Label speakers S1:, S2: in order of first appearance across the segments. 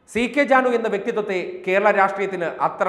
S1: C K Janu എന്ന വ്യക്തിത്വത്തെ കേരള രാഷ്ട്രീയത്തിന് അത്ര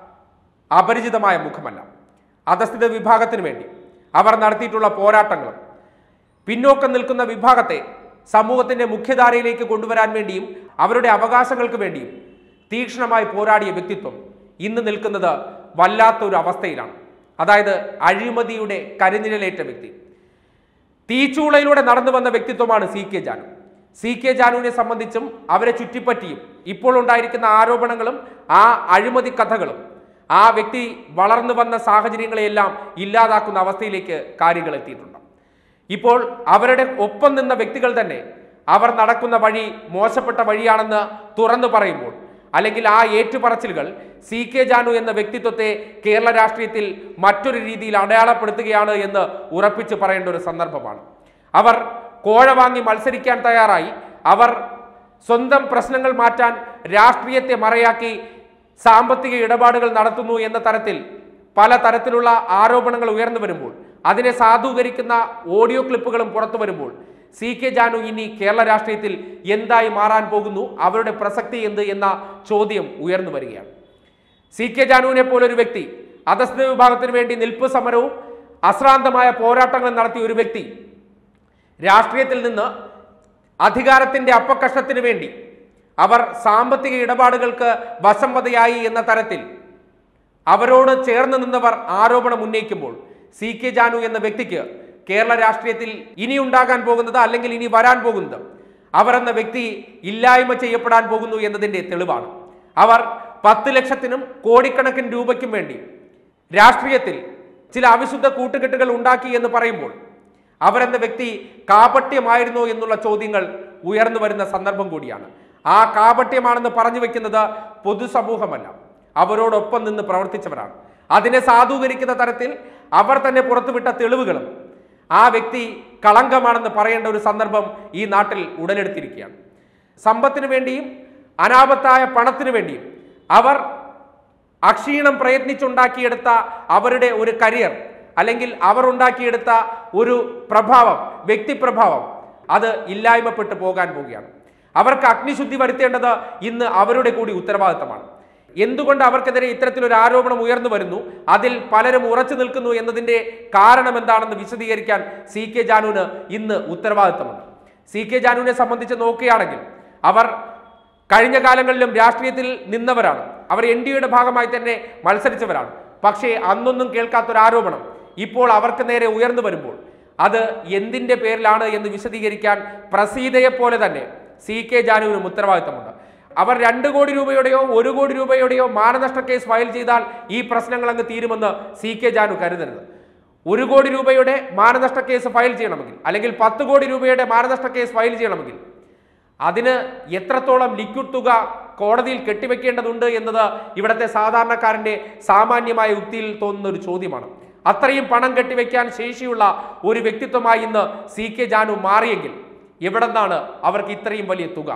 S1: അപരിചിതമായ മുഖമല്ല അധസ്ഥിത വിഭാഗത്തിന് വേണ്ടി അവർ നടത്തിയിട്ടുള്ള പോരാട്ടങ്ങളും പിന്നോക്കം നിൽക്കുന്ന വിഭാഗത്തെ സമൂഹത്തിന്റെ മുഖ്യധാരയിലേക്ക് കൊണ്ടുവരാൻ വേണ്ടിയും അവരുടെ അവകാശങ്ങൾക്ക് വേണ്ടിയും തീക്ഷ്ണമായി പോരാടിയ വ്യക്തിത്വം ഇന്ന് നിൽക്കുന്നത് വല്ലാത്തൊരു അവസ്ഥയിലാണ് അതായത് അഴിമതിയുടെ കരിനിഴലേറ്റ വ്യക്തി തീച്ചൂളയിലൂടെ നടന്നു വന്ന വ്യക്തിത്വമാണ് C K Janu C K ജാനുവിനെ സംബന്ധിച്ചും അവരെ ചുറ്റിപ്പറ്റിയും ഇപ്പോൾ ഉണ്ടായിരിക്കുന്ന ആരോപണങ്ങളും ആ അഴിമതി കഥകളും ആ വ്യക്തി വളർന്നു വന്ന സാഹചര്യങ്ങളെയെല്ലാം ഇല്ലാതാക്കുന്ന അവസ്ഥയിലേക്ക് കാര്യങ്ങൾ എത്തിയിട്ടുണ്ട് ഇപ്പോൾ അവരുടെ ഒപ്പം നിന്ന വ്യക്തികൾ തന്നെ അവർ നടക്കുന്ന വഴി മോശപ്പെട്ട വഴിയാണെന്ന് തുറന്നു പറയുമ്പോൾ അല്ലെങ്കിൽ ആ ഏറ്റുപറച്ചിലുകൾ സി കെ ജാനു എന്ന വ്യക്തിത്വത്തെ കേരള രാഷ്ട്രീയത്തിൽ മറ്റൊരു രീതിയിൽ അടയാളപ്പെടുത്തുകയാണ് എന്ന് ഉറപ്പിച്ച് പറയേണ്ട ഒരു സന്ദർഭമാണ് അവർ കോഴ വാങ്ങി മത്സരിക്കാൻ തയ്യാറായി അവർ സ്വന്തം പ്രശ്നങ്ങൾ മാറ്റാൻ രാഷ്ട്രീയത്തെ മറയാക്കി സാമ്പത്തിക ഇടപാടുകൾ നടത്തുന്നു എന്ന തരത്തിൽ പല തരത്തിലുള്ള ആരോപണങ്ങൾ ഉയർന്നു വരുമ്പോൾ അതിനെ സാധൂകരിക്കുന്ന ഓഡിയോ ക്ലിപ്പുകളും പുറത്തു വരുമ്പോൾ സി കെ ജാനു ഇനി കേരള രാഷ്ട്രീയത്തിൽ എന്തായി മാറാൻ പോകുന്നു അവരുടെ പ്രസക്തി എന്ത് എന്ന ചോദ്യം ഉയർന്നു വരികയാണ് സി കെ ജാനുവിനെ പോലൊരു വ്യക്തി അധസ്ഥിത വിഭാഗത്തിന് വേണ്ടി നിൽപ്പ് സമരവും അശ്രാന്തമായ പോരാട്ടങ്ങളും നടത്തിയ ഒരു വ്യക്തി രാഷ്ട്രീയത്തിൽ നിന്ന് അധികാരത്തിന്റെ അപ്പക്കഷത്തിന് വേണ്ടി അവർ സാമ്പത്തിക ഇടപാടുകൾക്ക് വശംവതയായി എന്ന തരത്തിൽ അവരോട് ചേർന്ന് നിന്നവർ ആരോപണം ഉന്നയിക്കുമ്പോൾ സി കെ ജാനു എന്ന വ്യക്തിക്ക് കേരള രാഷ്ട്രീയത്തിൽ ഇനി ഉണ്ടാകാൻ പോകുന്നത് അല്ലെങ്കിൽ ഇനി വരാൻ പോകുന്നത് അവർ എന്ന വ്യക്തി ഇല്ലായ്മ ചെയ്യപ്പെടാൻ പോകുന്നു എന്നതിന്റെ തെളിവാണ് അവർ പത്ത് ലക്ഷത്തിനും കോടിക്കണക്കിന് രൂപയ്ക്കും വേണ്ടി രാഷ്ട്രീയത്തിൽ ചില അവിശുദ്ധ കൂട്ടുകെട്ടുകൾ ഉണ്ടാക്കി എന്ന് പറയുമ്പോൾ അവരെന്ന വ്യക്തി കാപട്യമായിരുന്നോ എന്നുള്ള ചോദ്യങ്ങൾ ഉയർന്നു വരുന്ന സന്ദർഭം കൂടിയാണ് ആ കാപട്യമാണെന്ന് പറഞ്ഞു വെക്കുന്നത് പൊതുസമൂഹമല്ല അവരോടൊപ്പം നിന്ന് പ്രവർത്തിച്ചവരാണ് അതിനെ സാധൂകരിക്കുന്ന തരത്തിൽ അവർ തന്നെ പുറത്തുവിട്ട തെളിവുകളും ആ വ്യക്തി കളങ്കമാണെന്ന് പറയേണ്ട ഒരു സന്ദർഭം ഈ നാട്ടിൽ ഉടലെടുത്തിരിക്കുകയാണ് സമ്പത്തിന് വേണ്ടിയും അനാപത്തായ പണത്തിനു വേണ്ടിയും അവർ അക്ഷീണം പ്രയത്നിച്ചുണ്ടാക്കിയെടുത്ത അവരുടെ ഒരു കരിയർ അല്ലെങ്കിൽ അവർ ഉണ്ടാക്കിയെടുത്ത ഒരു പ്രഭാവം വ്യക്തിപ്രഭാവം അത് ഇല്ലായ്മപ്പെട്ടു പോകാൻ പോവുകയാണ് അവർക്ക് അഗ്നിശുദ്ധി വരുത്തേണ്ടത് ഇന്ന് അവരുടെ കൂടി ഉത്തരവാദിത്തമാണ് എന്തുകൊണ്ട് അവർക്കെതിരെ ഇത്തരത്തിലൊരു ആരോപണം ഉയർന്നു വരുന്നു അതിൽ പലരും ഉറച്ചു നിൽക്കുന്നു എന്നതിന്റെ കാരണം എന്താണെന്ന് വിശദീകരിക്കാൻ സി കെ ജാനുവിന് ഇന്ന് ഉത്തരവാദിത്തമുണ്ട് സി കെ ജാനുവിനെ സംബന്ധിച്ച് നോക്കുകയാണെങ്കിൽ അവർ കഴിഞ്ഞ കാലങ്ങളിലും രാഷ്ട്രീയത്തിൽ നിന്നവരാണ് അവർ എൻ ഡി എയുടെ ഭാഗമായി തന്നെ മത്സരിച്ചവരാണ് പക്ഷേ അന്നൊന്നും കേൾക്കാത്തൊരു ആരോപണം ഇപ്പോൾ അവർക്ക് നേരെ ഉയർന്നു വരുമ്പോൾ അത് എന്തിന്റെ പേരിലാണ് എന്ന് വിശദീകരിക്കാൻ പ്രസീതയെ പോലെ തന്നെ സി കെ ജാനുവിനും ഉത്തരവാദിത്തമുണ്ട് അവർ രണ്ട് കോടി രൂപയുടെയോ ഒരു കോടി രൂപയുടെയോ മാനനഷ്ട കേസ് ഫയൽ ചെയ്താൽ ഈ പ്രശ്നങ്ങൾ അങ്ങ് തീരുമെന്ന് സി കെ ജാനു കരുതരുത് ഒരു കോടി രൂപയുടെ മാനനഷ്ട കേസ് ഫയൽ ചെയ്യണമെങ്കിൽ അല്ലെങ്കിൽ പത്ത് കോടി രൂപയുടെ മാനനഷ്ട കേസ് ഫയൽ ചെയ്യണമെങ്കിൽ അതിന് എത്രത്തോളം ലിക്വിഡ് തുക കോടതിയിൽ കെട്ടിവെക്കേണ്ടതുണ്ട് എന്നത് ഇവിടുത്തെ സാധാരണക്കാരന്റെ സാമാന്യമായ യുക്തിയിൽ തോന്നുന്ന ഒരു ചോദ്യമാണ് അത്രയും പണം കെട്ടിവെക്കാൻ ശേഷിയുള്ള ഒരു വ്യക്തിത്വമായി ഇന്ന് സി കെ ജാനു മാറിയെങ്കിൽ എവിടെ നിന്നാണ് അവർക്ക് ഇത്രയും വലിയ തുക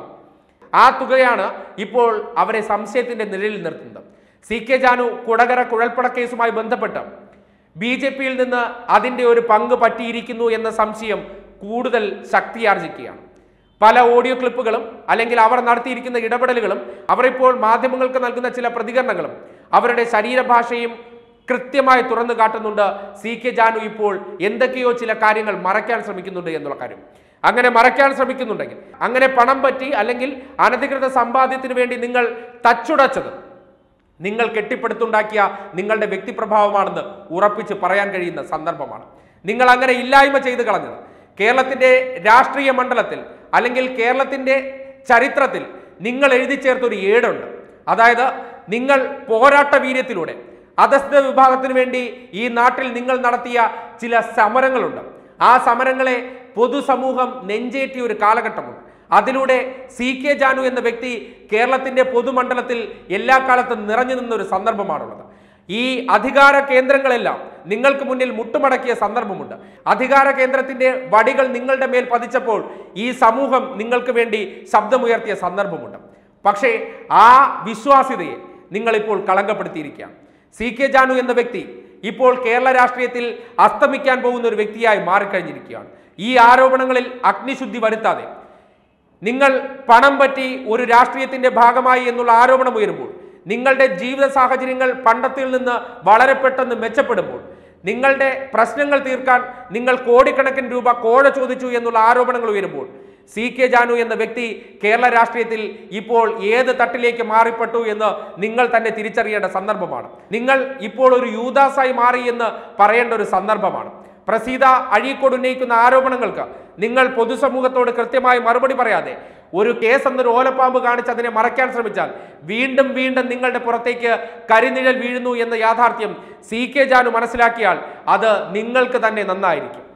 S1: ആ തുകയാണ് ഇപ്പോൾ അവരെ സംശയത്തിന്റെ നിഴലിൽ നിർത്തുന്നത് സി കെ ജാനു കുടകര കുഴൽപ്പട കേസുമായി ബന്ധപ്പെട്ട് ബി ജെ പിയിൽ നിന്ന് അതിന്റെ ഒരു പങ്ക് പറ്റിയിരിക്കുന്നു എന്ന സംശയം കൂടുതൽ ശക്തിയാർജിക്കുകയാണ് പല ഓഡിയോ ക്ലിപ്പുകളും അല്ലെങ്കിൽ അവർ നടത്തിയിരിക്കുന്ന ഇടപെടലുകളും അവർ ഇപ്പോൾ മാധ്യമങ്ങൾക്ക് നൽകുന്ന ചില പ്രതികരണങ്ങളും അവരുടെ ശരീരഭാഷയും കൃത്യമായി തുറന്നു കാട്ടുന്നുണ്ട് സി കെ ജാനു ഇപ്പോൾ എന്തൊക്കെയോ ചില കാര്യങ്ങൾ മറയ്ക്കാൻ ശ്രമിക്കുന്നുണ്ട് എന്നുള്ള കാര്യം അങ്ങനെ മറയ്ക്കാൻ ശ്രമിക്കുന്നുണ്ടെങ്കിൽ അങ്ങനെ പണം പറ്റി അല്ലെങ്കിൽ അനധികൃത സമ്പാദ്യത്തിന് വേണ്ടി നിങ്ങൾ തച്ചുടച്ചത് നിങ്ങൾ കെട്ടിപ്പടുത്തുണ്ടാക്കിയ നിങ്ങളുടെ വ്യക്തിപ്രഭാവമാണെന്ന് ഉറപ്പിച്ച് പറയാൻ കഴിയുന്ന സന്ദർഭമാണ് നിങ്ങൾ അങ്ങനെ ഇല്ലായ്മ ചെയ്തു കളഞ്ഞത് കേരളത്തിന്റെ രാഷ്ട്രീയ മണ്ഡലത്തിൽ അല്ലെങ്കിൽ കേരളത്തിന്റെ ചരിത്രത്തിൽ നിങ്ങൾ എഴുതി ചേർത്തൊരു ഏടുണ്ട് അതായത് നിങ്ങൾ പോരാട്ട വീര്യത്തിലൂടെ അധസ്ഥിത വിഭാഗത്തിന് വേണ്ടി ഈ നാട്ടിൽ നിങ്ങൾ നടത്തിയ ചില സമരങ്ങളുണ്ട് ആ സമരങ്ങളെ പൊതുസമൂഹം നെഞ്ചേറ്റിയ ഒരു കാലഘട്ടമുണ്ട് അതിലൂടെ സി കെ ജാനു എന്ന വ്യക്തി കേരളത്തിന്റെ പൊതുമണ്ഡലത്തിൽ എല്ലാ കാലത്തും നിറഞ്ഞു നിന്ന ഒരു സന്ദർഭമാണുള്ളത് ഈ അധികാര കേന്ദ്രങ്ങളെല്ലാം നിങ്ങൾക്ക് മുന്നിൽ മുട്ടുമടക്കിയ സന്ദർഭമുണ്ട് അധികാര കേന്ദ്രത്തിന്റെ വടികൾ നിങ്ങളുടെ മേൽ പതിച്ചപ്പോൾ ഈ സമൂഹം നിങ്ങൾക്ക് വേണ്ടി ശബ്ദമുയർത്തിയ സന്ദർഭമുണ്ട് പക്ഷേ ആ വിശ്വാസ്യതയെ നിങ്ങളിപ്പോൾ കളങ്കപ്പെടുത്തിയിരിക്കുകയാണ് സി കെ ജാനു എന്ന വ്യക്തി ഇപ്പോൾ കേരള രാഷ്ട്രീയത്തിൽ അസ്തമിക്കാൻ പോകുന്ന ഒരു വ്യക്തിയായി മാറിക്കഴിഞ്ഞിരിക്കുകയാണ് ഈ ആരോപണങ്ങളിൽ അഗ്നിശുദ്ധി വരുത്താതെ നിങ്ങൾ പണം പറ്റി ഒരു രാഷ്ട്രീയത്തിന്റെ ഭാഗമായി എന്നുള്ള ആരോപണം ഉയരുമ്പോൾ നിങ്ങളുടെ ജീവിത സാഹചര്യങ്ങൾ പണ്ടത്തിൽ നിന്ന് വളരെ പെട്ടെന്ന് മെച്ചപ്പെടുമ്പോൾ നിങ്ങളുടെ പ്രശ്നങ്ങൾ തീർക്കാൻ നിങ്ങൾ കോടിക്കണക്കിന് രൂപ കോഴ ചോദിച്ചു എന്നുള്ള ആരോപണങ്ങൾ ഉയരുമ്പോൾ സി കെ ജാനു എന്ന വ്യക്തി കേരള രാഷ്ട്രീയത്തിൽ ഇപ്പോൾ ഏത് തട്ടിലേക്ക് മാറിപ്പെട്ടു എന്ന് നിങ്ങൾ തന്നെ തിരിച്ചറിയേണ്ട സന്ദർഭമാണ് നിങ്ങൾ ഇപ്പോൾ ഒരു യൂദാസായി മാറി എന്ന് പറയേണ്ട ഒരു സന്ദർഭമാണ് പ്രസീത അഴീക്കോട് ഉന്നയിക്കുന്ന ആരോപണങ്ങൾക്ക് നിങ്ങൾ പൊതുസമൂഹത്തോട് കൃത്യമായി മറുപടി പറയാതെ ഒരു കേസ് എന്നൊരു ഓലപ്പാമ്പ് കാണിച്ച് അതിനെ മറയ്ക്കാൻ ശ്രമിച്ചാൽ വീണ്ടും വീണ്ടും നിങ്ങളുടെ പുറത്തേക്ക് കരിനിഴൽ വീഴുന്നു എന്ന യാഥാർത്ഥ്യം സി കെ ജാനു മനസ്സിലാക്കിയാൽ അത് നിങ്ങൾക്ക് തന്നെ നന്നായിരിക്കും